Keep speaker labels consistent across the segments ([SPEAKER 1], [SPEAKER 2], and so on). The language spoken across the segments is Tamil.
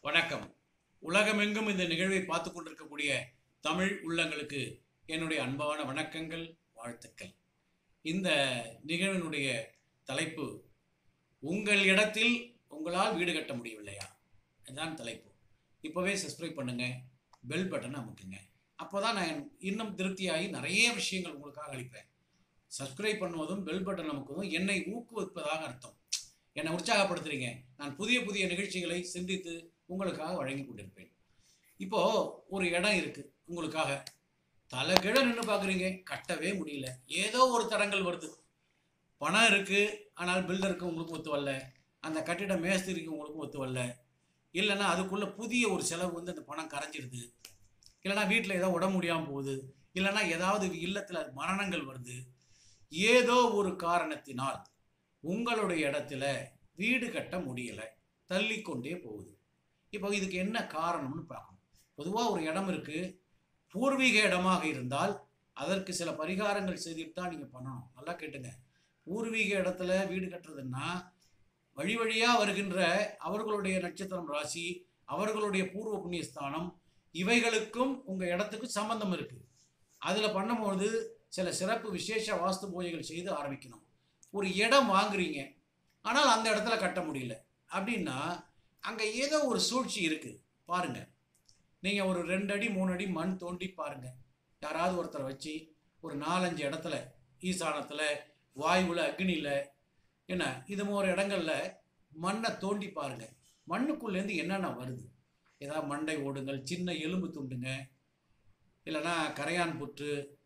[SPEAKER 1] வணக்கம் உலகமெங்கும் இந்த நிகழ்வை பார்த்து கொண்டிருக்கக்கூடிய தமிழ் உள்ளங்களுக்கு என்னுடைய அன்பான வணக்கங்கள் வாழ்த்துக்கள் இந்த நிகழ்வினுடைய தலைப்பு உங்கள் இடத்தில் உங்களால் வீடு கட்ட முடியவில்லையா இதுதான் தலைப்பு இப்போவே சப்ஸ்கிரைப் பண்ணுங்க பெல் பட்டனை அமுக்குங்க அப்போ தான் நான் இன்னும் திருப்தியாகி நிறைய விஷயங்கள் உங்களுக்காக அளிப்பேன் சப்ஸ்கிரைப் பண்ணுவதும் பெல் பட்டன் அமுக்குவதும் என்னை ஊக்குவிப்பதாக அர்த்தம் என்னை உற்சாகப்படுத்துறீங்க நான் புதிய புதிய நிகழ்ச்சிகளை சிந்தித்து உங்களுக்காக வழங்கி கொண்டிருப்பேன் இப்போ ஒரு இடம் இருக்கு உங்களுக்காக தலைகீழ நின்று பார்க்குறீங்க கட்டவே முடியல ஏதோ ஒரு தடங்கள் வருது பணம் இருக்கு ஆனால் பில்டருக்கு உங்களுக்கு ஒத்து வரல அந்த கட்டிட மேஸ்திரிக்கு உங்களுக்கு ஒத்து வரல இல்லைன்னா அதுக்குள்ள புதிய ஒரு செலவு வந்து அந்த பணம் கரைஞ்சிருது இல்லைன்னா வீட்டில் ஏதோ உடம்பு முடியாமல் போகுது இல்லைன்னா ஏதாவது இல்லத்தில் மரணங்கள் வருது ஏதோ ஒரு காரணத்தினால் உங்களுடைய இடத்துல வீடு கட்ட முடியலை தள்ளிக்கொண்டே போகுது இப்போ இதுக்கு என்ன காரணம்னு பார்க்கணும் பொதுவாக ஒரு இடம் இருக்கு பூர்வீக இடமாக இருந்தால் அதற்கு சில பரிகாரங்கள் செய்துட்டு தான் நீங்கள் பண்ணணும் நல்லா கேட்டுங்க பூர்வீக இடத்துல வீடு கட்டுறதுன்னா வழி வழியாக வருகின்ற அவர்களுடைய நட்சத்திரம் ராசி அவர்களுடைய பூர்வ புண்ணியஸ்தானம் இவைகளுக்கும் உங்கள் இடத்துக்கும் சம்பந்தம் இருக்குது அதில் பண்ணும்போது சில சிறப்பு விசேஷ வாஸ்து பூஜைகள் செய்து ஆரம்பிக்கணும் ஒரு இடம் வாங்குறீங்க ஆனால் அந்த இடத்துல கட்ட முடியல அப்படின்னா அங்கே ஏதோ ஒரு சூழ்ச்சி இருக்குது பாருங்க நீங்கள் ஒரு ரெண்டு அடி மூணு அடி மண் தோண்டி பாருங்க யாராவது ஒருத்தரை வச்சு ஒரு நாலஞ்சு இடத்துல ஈசானத்தில் வாயுவில் அக்னியில் என்ன இது மாதிரி இடங்கள்ல மண்ணை தோண்டி பாருங்க மண்ணுக்குள்ளேருந்து என்னென்ன வருது ஏதாவது மண்டை ஓடுங்கள் சின்ன எலும்பு துண்டுங்க இல்லைன்னா கரையான் புற்று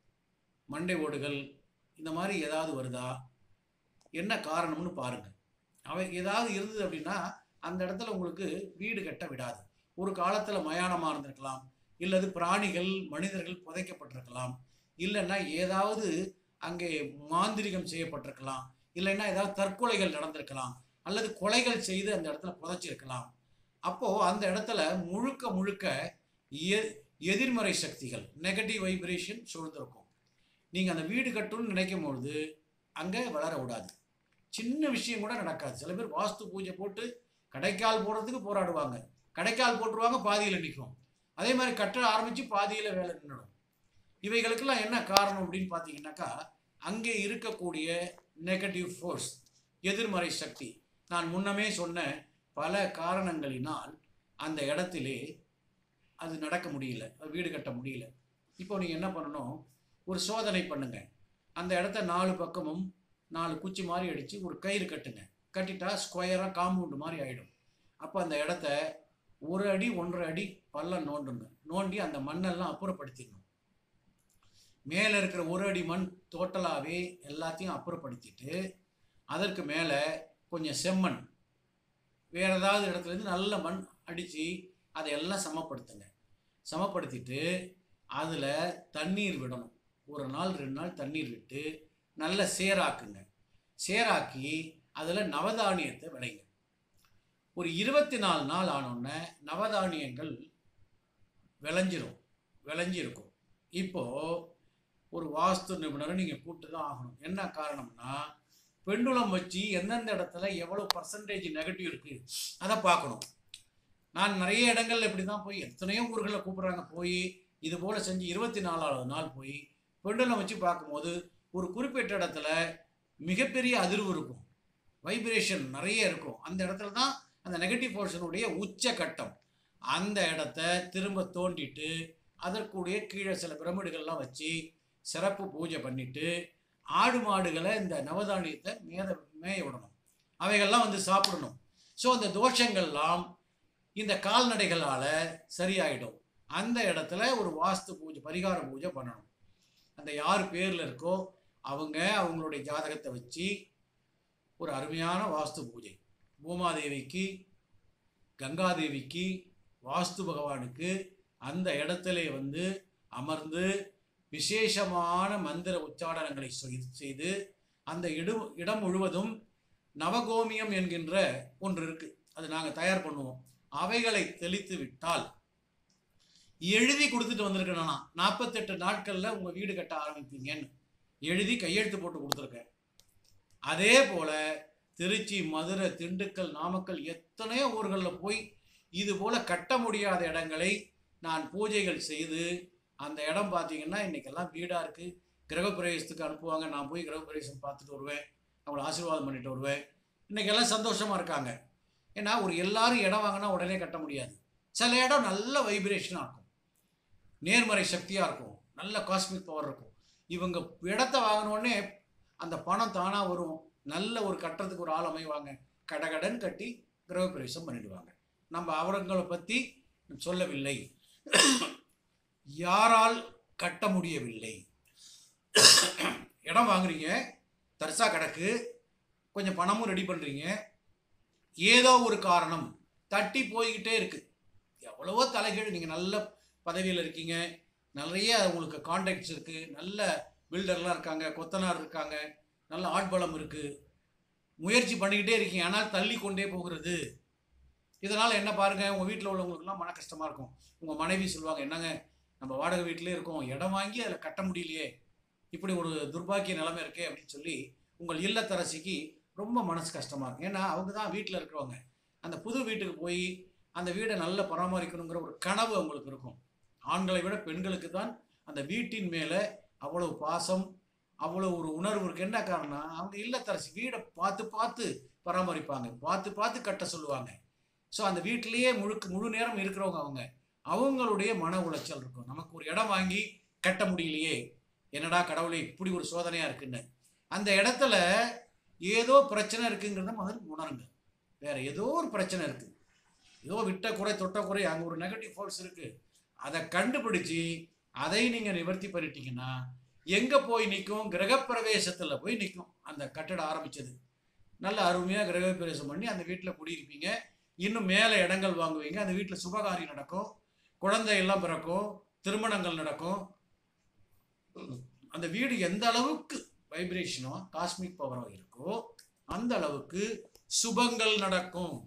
[SPEAKER 1] மண்டை ஓடுகள் இந்த மாதிரி ஏதாவது வருதா என்ன காரணம்னு பாருங்க அவை ஏதாவது இருந்தது அப்படின்னா அந்த இடத்துல உங்களுக்கு வீடு கட்ட விடாது ஒரு காலத்தில் மயானமாக இருந்திருக்கலாம் இல்லது பிராணிகள் மனிதர்கள் புதைக்கப்பட்டிருக்கலாம் இல்லைன்னா ஏதாவது அங்கே மாந்திரிகம் செய்யப்பட்டிருக்கலாம் இல்லைன்னா ஏதாவது தற்கொலைகள் நடந்திருக்கலாம் அல்லது கொலைகள் செய்து அந்த இடத்துல புதைச்சிருக்கலாம் அப்போது அந்த இடத்துல முழுக்க முழுக்க எ- எதிர்மறை சக்திகள் நெகட்டிவ் வைப்ரேஷன் சூழ்ந்திருக்கும் நீங்கள் அந்த வீடு கட்டணும்னு நினைக்கும் பொழுது அங்கே வளர விடாது சின்ன விஷயம் கூட நடக்காது சில பேர் வாஸ்து பூஜை போட்டு கடைக்கால் போடுறதுக்கு போராடுவாங்க கடைக்கால் போட்டுருவாங்க பாதியில் நிற்கும் அதே மாதிரி கட்ட ஆரம்பித்து பாதியில் வேலை நின்றுடும் இவைகளுக்கெல்லாம் என்ன காரணம் அப்படின்னு பார்த்தீங்கன்னாக்கா அங்கே இருக்கக்கூடிய நெகட்டிவ் ஃபோர்ஸ் எதிர்மறை சக்தி நான் முன்னமே சொன்ன பல காரணங்களினால் அந்த இடத்திலே அது நடக்க முடியல அது வீடு கட்ட முடியல இப்போ நீங்கள் என்ன பண்ணணும் ஒரு சோதனை பண்ணுங்க அந்த இடத்த நாலு பக்கமும் நாலு குச்சி மாதிரி அடித்து ஒரு கயிறு கட்டுங்க கட்டிட்டா ஸ்கொயராக காம்பவுண்டு மாதிரி ஆகிடும் அப்போ அந்த இடத்த ஒரு அடி ஒன்றரை அடி பள்ளம் நோண்டுங்க நோண்டி அந்த மண்ணெல்லாம் அப்புறப்படுத்திடணும் மேலே இருக்கிற ஒரு அடி மண் டோட்டலாகவே எல்லாத்தையும் அப்புறப்படுத்திட்டு அதற்கு மேலே கொஞ்சம் செம்மண் வேற ஏதாவது இடத்துலேருந்து நல்ல மண் அடித்து அதை எல்லாம் சமப்படுத்துங்க சமப்படுத்திட்டு அதில் தண்ணீர் விடணும் ஒரு நாள் ரெண்டு நாள் தண்ணீர் விட்டு நல்ல சேராக்குங்க சேராக்கி அதில் நவதானியத்தை விளைங்க ஒரு இருபத்தி நாலு நாள் ஆனோடனே நவதானியங்கள் விளைஞ்சிரும் விளைஞ்சிருக்கும் இப்போது ஒரு வாஸ்து நிபுணரை நீங்கள் கூப்பிட்டு தான் ஆகணும் என்ன காரணம்னா பெண்டுலம் வச்சு எந்தெந்த இடத்துல எவ்வளோ பர்சன்டேஜ் நெகட்டிவ் இருக்குது அதை பார்க்கணும் நான் நிறைய இடங்கள்ல இப்படி தான் போய் எத்தனையோ ஊர்களில் கூப்பிட்றாங்க போய் இது போல் செஞ்சு இருபத்தி நாலாவது நாள் போய் பெண்டுலம் வச்சு பார்க்கும்போது ஒரு குறிப்பிட்ட இடத்துல மிகப்பெரிய அதிர்வு இருக்கும் வைப்ரேஷன் நிறைய இருக்கும் அந்த இடத்துல தான் அந்த நெகட்டிவ் போர்ஷனுடைய உச்ச கட்டம் அந்த இடத்த திரும்ப தோண்டிட்டு அதற்குடைய கீழே சில பிரமிடுகள்லாம் வச்சு சிறப்பு பூஜை பண்ணிட்டு ஆடு மாடுகளை இந்த நவதானியத்தை மேத மேய விடணும் அவைகள்லாம் வந்து சாப்பிடணும் ஸோ அந்த தோஷங்கள்லாம் இந்த கால்நடைகளால் சரியாயிடும் அந்த இடத்துல ஒரு வாஸ்து பூஜை பரிகார பூஜை பண்ணணும் அந்த யார் பேரில் இருக்கோ அவங்க அவங்களுடைய ஜாதகத்தை வச்சு ஒரு அருமையான வாஸ்து பூஜை பூமாதேவிக்கு கங்காதேவிக்கு வாஸ்து பகவானுக்கு அந்த இடத்துல வந்து அமர்ந்து விசேஷமான மந்திர உச்சாடனங்களை செய்- செய்து அந்த இடம் இடம் முழுவதும் நவகோமியம் என்கின்ற ஒன்று இருக்கு அது நாங்கள் தயார் பண்ணுவோம் அவைகளை தெளித்து விட்டால் எழுதி கொடுத்துட்டு வந்திருக்கேன் நான் நாற்பத்தெட்டு நாட்களில் உங்கள் வீடு கட்ட ஆரம்பிப்பீங்கன்னு எழுதி கையெழுத்து போட்டு கொடுத்துருக்கேன் அதே போல் திருச்சி மதுரை திண்டுக்கல் நாமக்கல் எத்தனையோ ஊர்களில் போய் இது போல கட்ட முடியாத இடங்களை நான் பூஜைகள் செய்து அந்த இடம் பார்த்தீங்கன்னா இன்னைக்கெல்லாம் வீடாக இருக்குது கிரகப்பிரவேசத்துக்கு அனுப்புவாங்க நான் போய் கிரகப்பிரவேசம் பார்த்துட்டு வருவேன் அவங்கள ஆசீர்வாதம் பண்ணிட்டு வருவேன் இன்னைக்கெல்லாம் சந்தோஷமாக இருக்காங்க ஏன்னா ஒரு எல்லாரும் இடம் வாங்கினா உடனே கட்ட முடியாது சில இடம் நல்ல வைப்ரேஷனாக இருக்கும் நேர்மறை சக்தியாக இருக்கும் நல்ல காஸ்மிக் பவர் இருக்கும் இவங்க இடத்த வாங்கின உடனே அந்த பணம் தானாக வரும் நல்ல ஒரு கட்டுறதுக்கு ஒரு ஆள் அமைவாங்க கடகடன் கட்டி கிரகப்பிரவேசம் பண்ணிடுவாங்க நம்ம அவங்களை பற்றி சொல்லவில்லை யாரால் கட்ட முடியவில்லை இடம் வாங்குறீங்க தர்சா கிடக்கு கொஞ்சம் பணமும் ரெடி பண்ணுறீங்க ஏதோ ஒரு காரணம் தட்டி போய்கிட்டே இருக்கு எவ்வளவோ தலைகீழ் நீங்கள் நல்ல பதவியில் இருக்கீங்க நிறைய உங்களுக்கு கான்டாக்ட்ஸ் இருக்குது நல்ல பில்டர்லாம் இருக்காங்க கொத்தனார் இருக்காங்க நல்ல ஆட்பலம் இருக்குது முயற்சி பண்ணிக்கிட்டே இருக்கீங்க ஆனால் தள்ளி கொண்டே போகிறது இதனால் என்ன பாருங்கள் உங்கள் வீட்டில் உள்ளவங்களுக்குலாம் மன கஷ்டமாக இருக்கும் உங்கள் மனைவி சொல்லுவாங்க என்னங்க நம்ம வாடகை வீட்டிலே இருக்கோம் இடம் வாங்கி அதில் கட்ட முடியலையே இப்படி ஒரு துர்பாக்கிய நிலைமை இருக்கே அப்படின்னு சொல்லி உங்கள் இல்லத்தரசிக்கு ரொம்ப மனசு கஷ்டமாக இருக்கும் ஏன்னா அவங்க தான் வீட்டில் இருக்கிறவங்க அந்த புது வீட்டுக்கு போய் அந்த வீடை நல்லா பராமரிக்கணுங்கிற ஒரு கனவு அவங்களுக்கு இருக்கும் ஆண்களை விட பெண்களுக்கு தான் அந்த வீட்டின் மேலே அவ்வளவு பாசம் அவ்வளோ ஒரு உணர்வு இருக்கு என்ன காரணம் அவங்க இல்லத்தரசி வீடை பார்த்து பார்த்து பராமரிப்பாங்க பார்த்து பார்த்து கட்ட சொல்லுவாங்க ஸோ அந்த வீட்டிலேயே முழுக்க முழு நேரம் இருக்கிறவங்க அவங்க அவங்களுடைய மன உளைச்சல் இருக்கும் நமக்கு ஒரு இடம் வாங்கி கட்ட முடியலையே என்னடா கடவுளே இப்படி ஒரு சோதனையாக இருக்குன்னு அந்த இடத்துல ஏதோ பிரச்சனை இருக்குங்கிறத முதல்ல உணருங்க வேற ஏதோ ஒரு பிரச்சனை இருக்கு ஏதோ விட்ட குறை தொட்ட குறை அங்கே ஒரு நெகட்டிவ் ஃபோர்ஸ் இருக்கு அதை கண்டுபிடிச்சு அதை நீங்கள் நிவர்த்தி பண்ணிட்டீங்கன்னா எங்கே போய் நிற்கும் கிரகப்பிரவேசத்தில் போய் நிற்கும் அந்த கட்டடம் ஆரம்பிச்சது நல்ல அருமையாக கிரகப்பிரவேசம் பண்ணி அந்த வீட்டில் குடியிருப்பீங்க இன்னும் மேலே இடங்கள் வாங்குவீங்க அந்த வீட்டில் சுபகாரியம் நடக்கும் குழந்தை எல்லாம் பிறக்கும் திருமணங்கள் நடக்கும் அந்த வீடு எந்த அளவுக்கு வைப்ரேஷனோ காஸ்மிக் பவரோ இருக்கோ அந்த அளவுக்கு சுபங்கள் நடக்கும்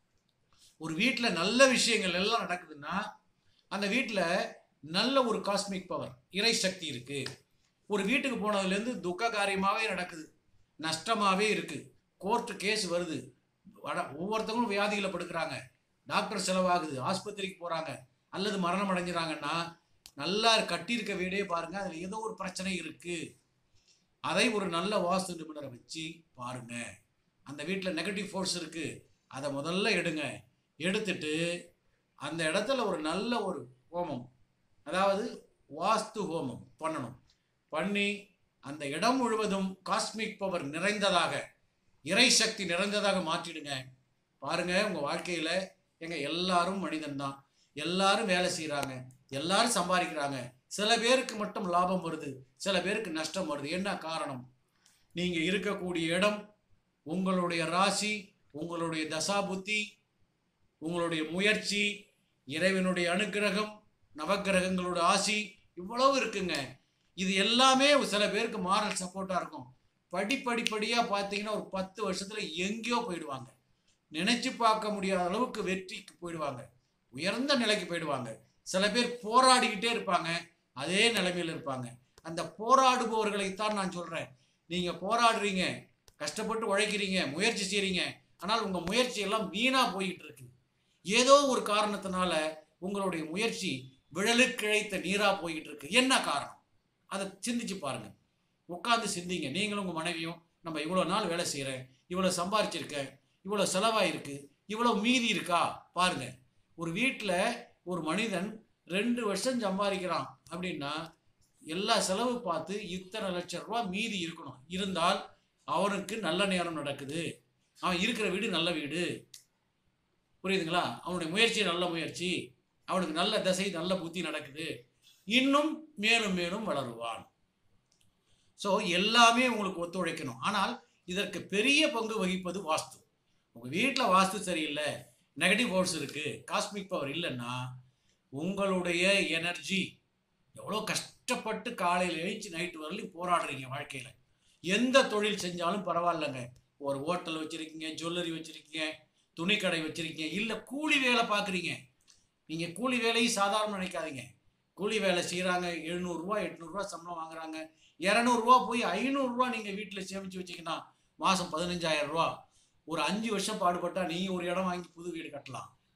[SPEAKER 1] ஒரு வீட்டில் நல்ல விஷயங்கள் எல்லாம் நடக்குதுன்னா அந்த வீட்டில் நல்ல ஒரு காஸ்மிக் பவர் இறை சக்தி இருக்கு ஒரு வீட்டுக்கு போனதுலேருந்து துக்க காரியமாகவே நடக்குது நஷ்டமாகவே இருக்கு கோர்ட்டு கேஸ் வருது வட ஒவ்வொருத்தவங்களும் வியாதிகளை படுக்கிறாங்க டாக்டர் செலவாகுது ஆஸ்பத்திரிக்கு போகிறாங்க அல்லது மரணம் அடைஞ்சிறாங்கன்னா நல்லா கட்டியிருக்க வீடே பாருங்க அதில் ஏதோ ஒரு பிரச்சனை இருக்கு அதை ஒரு நல்ல வாஸ்து நிபுணரை வச்சு பாருங்க அந்த வீட்டில் நெகட்டிவ் ஃபோர்ஸ் இருக்கு அதை முதல்ல எடுங்க எடுத்துட்டு அந்த இடத்துல ஒரு நல்ல ஒரு ஹோமம் அதாவது வாஸ்து ஹோமம் பண்ணணும் பண்ணி அந்த இடம் முழுவதும் காஸ்மிக் பவர் நிறைந்ததாக இறை சக்தி நிறைந்ததாக மாற்றிடுங்க பாருங்க உங்க வாழ்க்கையில எங்க எல்லாரும் மனிதன்தான் எல்லாரும் வேலை செய்கிறாங்க எல்லாரும் சம்பாதிக்கிறாங்க சில பேருக்கு மட்டும் லாபம் வருது சில பேருக்கு நஷ்டம் வருது என்ன காரணம் நீங்க இருக்கக்கூடிய இடம் உங்களுடைய ராசி உங்களுடைய தசா புத்தி உங்களுடைய முயற்சி இறைவனுடைய அனுக்கிரகம் நவக்கிரகங்களோட ஆசி இவ்வளவு இருக்குங்க இது எல்லாமே சில பேருக்கு மாரல் சப்போர்ட்டாக இருக்கும் படிப்படிப்படியாக பார்த்தீங்கன்னா ஒரு பத்து வருஷத்தில் எங்கேயோ போயிடுவாங்க நினைச்சு பார்க்க முடியாத அளவுக்கு வெற்றிக்கு போயிடுவாங்க உயர்ந்த நிலைக்கு போயிடுவாங்க சில பேர் போராடிக்கிட்டே இருப்பாங்க அதே நிலைமையில் இருப்பாங்க அந்த போராடுபவர்களைத்தான் நான் சொல்கிறேன் நீங்கள் போராடுறீங்க கஷ்டப்பட்டு உழைக்கிறீங்க முயற்சி செய்கிறீங்க ஆனால் உங்கள் முயற்சி எல்லாம் வீணாக போயிட்டு இருக்கு ஏதோ ஒரு காரணத்தினால உங்களுடைய முயற்சி விழலுக்கிழைத்த நீராக போய்கிட்டு இருக்கு என்ன காரணம் அதை சிந்திச்சு பாருங்க உட்காந்து சிந்திங்க நீங்களும் உங்கள் மனைவியும் நம்ம இவ்வளோ நாள் வேலை செய்கிறேன் இவ்வளோ சம்பாரிச்சிருக்கேன் இவ்வளோ செலவாயிருக்கு இவ்வளோ மீதி இருக்கா பாருங்க ஒரு வீட்டில் ஒரு மனிதன் ரெண்டு வருஷம் சம்பாதிக்கிறான் அப்படின்னா எல்லா செலவு பார்த்து இத்தனை லட்சம் ரூபா மீதி இருக்கணும் இருந்தால் அவனுக்கு நல்ல நேரம் நடக்குது அவன் இருக்கிற வீடு நல்ல வீடு புரியுதுங்களா அவனுடைய முயற்சி நல்ல முயற்சி அவனுக்கு நல்ல தசை நல்ல புத்தி நடக்குது இன்னும் மேலும் மேலும் வளருவான் ஸோ எல்லாமே உங்களுக்கு ஒத்துழைக்கணும் ஆனால் இதற்கு பெரிய பங்கு வகிப்பது வாஸ்து உங்கள் வீட்டில் வாஸ்து சரியில்லை நெகட்டிவ் ஃபோர்ஸ் இருக்குது காஸ்மிக் பவர் இல்லைன்னா உங்களுடைய எனர்ஜி எவ்வளோ கஷ்டப்பட்டு காலையில் எழுச்சி நைட்டு வரலையும் போராடுறீங்க வாழ்க்கையில் எந்த தொழில் செஞ்சாலும் பரவாயில்லைங்க ஒரு ஹோட்டல் வச்சுருக்கீங்க ஜுவல்லரி வச்சுருக்கீங்க துணிக்கடை வச்சுருக்கீங்க இல்லை கூலி வேலை பார்க்குறீங்க நீங்கள் கூலி வேலையும் சாதாரண நினைக்காதீங்க கூலி வேலை செய்கிறாங்க எழுநூறுரூவா எட்நூறுரூவா சம்பளம் வாங்குறாங்க இரநூறுவா போய் ஐநூறுரூவா நீங்கள் வீட்டில் சேமித்து வச்சிங்கன்னா மாதம் பதினஞ்சாயிரம் ரூபா ஒரு அஞ்சு வருஷம் பாடுபட்டால் நீங்கள் ஒரு இடம் வாங்கி புது வீடு கட்டலாம்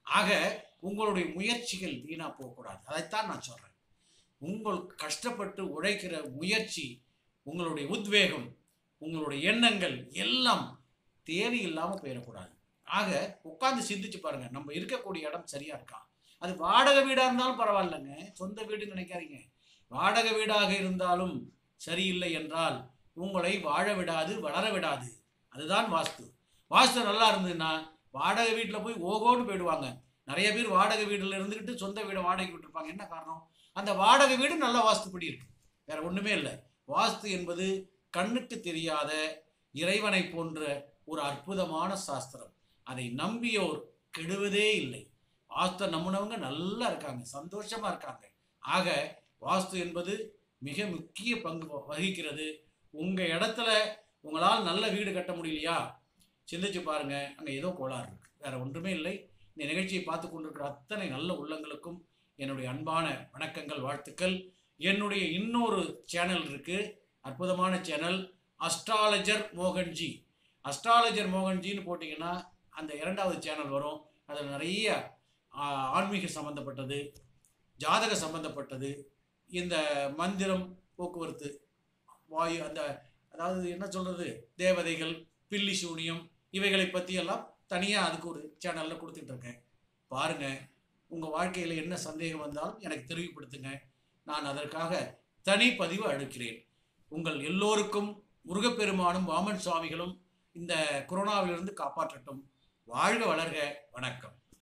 [SPEAKER 1] ஆக உங்களுடைய முயற்சிகள் வீணா போகக்கூடாது அதைத்தான் நான் சொல்றேன் உங்கள் கஷ்டப்பட்டு உழைக்கிற முயற்சி உங்களுடைய உத்வேகம் உங்களுடைய எண்ணங்கள் எல்லாம் தேவையில்லாமல் போயிடக்கூடாது ஆக உட்காந்து சிந்திச்சு பாருங்க நம்ம இருக்கக்கூடிய இடம் சரியா இருக்கா அது வாடகை வீடா இருந்தாலும் பரவாயில்லைங்க சொந்த வீடுன்னு நினைக்காதீங்க வாடகை வீடாக இருந்தாலும் சரியில்லை என்றால் உங்களை வாழ விடாது வளர விடாது அதுதான் வாஸ்து வாஸ்து நல்லா இருந்ததுன்னா வாடகை வீட்டில் போய் ஓகோன்னு போயிடுவாங்க நிறைய பேர் வாடகை வீட்டில் இருந்துக்கிட்டு சொந்த வீடை வாடகைக்கு விட்டுருப்பாங்க என்ன காரணம் அந்த வாடகை வீடு நல்ல வாஸ்துப்படி இருக்கு வேற ஒண்ணுமே இல்லை வாஸ்து என்பது கண்ணுக்கு தெரியாத இறைவனை போன்ற ஒரு அற்புதமான சாஸ்திரம் அதை நம்பியோர் கெடுவதே இல்லை வாஸ்து நம்பினவங்க நல்லா இருக்காங்க சந்தோஷமா இருக்காங்க ஆக வாஸ்து என்பது மிக முக்கிய பங்கு வ- வகிக்கிறது உங்க இடத்துல உங்களால் நல்ல வீடு கட்ட முடியலையா சிந்திச்சு பாருங்க அங்க ஏதோ கோளாறு இருக்கு வேற ஒன்றுமே இல்லை இந்த நிகழ்ச்சியை பார்த்து கொண்டிருக்கிற அத்தனை நல்ல உள்ளங்களுக்கும் என்னுடைய அன்பான வணக்கங்கள் வாழ்த்துக்கள் என்னுடைய இன்னொரு சேனல் இருக்கு அற்புதமான சேனல் அஸ்ட்ராலஜர் மோகன்ஜி அஸ்ட்ராலஜர் மோகன்ஜின்னு போட்டிங்கன்னா அந்த இரண்டாவது சேனல் வரும் அதில் நிறைய ஆ, ஆன்மீக சம்பந்தப்பட்டது ஜாதக சம்பந்தப்பட்டது இந்த மந்திரம் போக்குவரத்து வாயு அந்த அதாவது என்ன சொல்றது தேவதைகள் பில்லி சூனியம் இவைகளை பற்றி எல்லாம் தனியாக அதுக்கு ஒரு சேனலில் கொடுத்துட்டு இருக்கேன் பாருங்க உங்கள் வாழ்க்கையில் என்ன சந்தேகம் வந்தாலும் எனக்கு தெரிவிப்படுத்துங்க நான் அதற்காக தனி பதிவு அளிக்கிறேன் உங்கள் எல்லோருக்கும் முருகப்பெருமானும் வாமன் சுவாமிகளும் இந்த கொரோனாவிலிருந்து காப்பாற்றட்டும் வாழ்க வளர்க வணக்கம்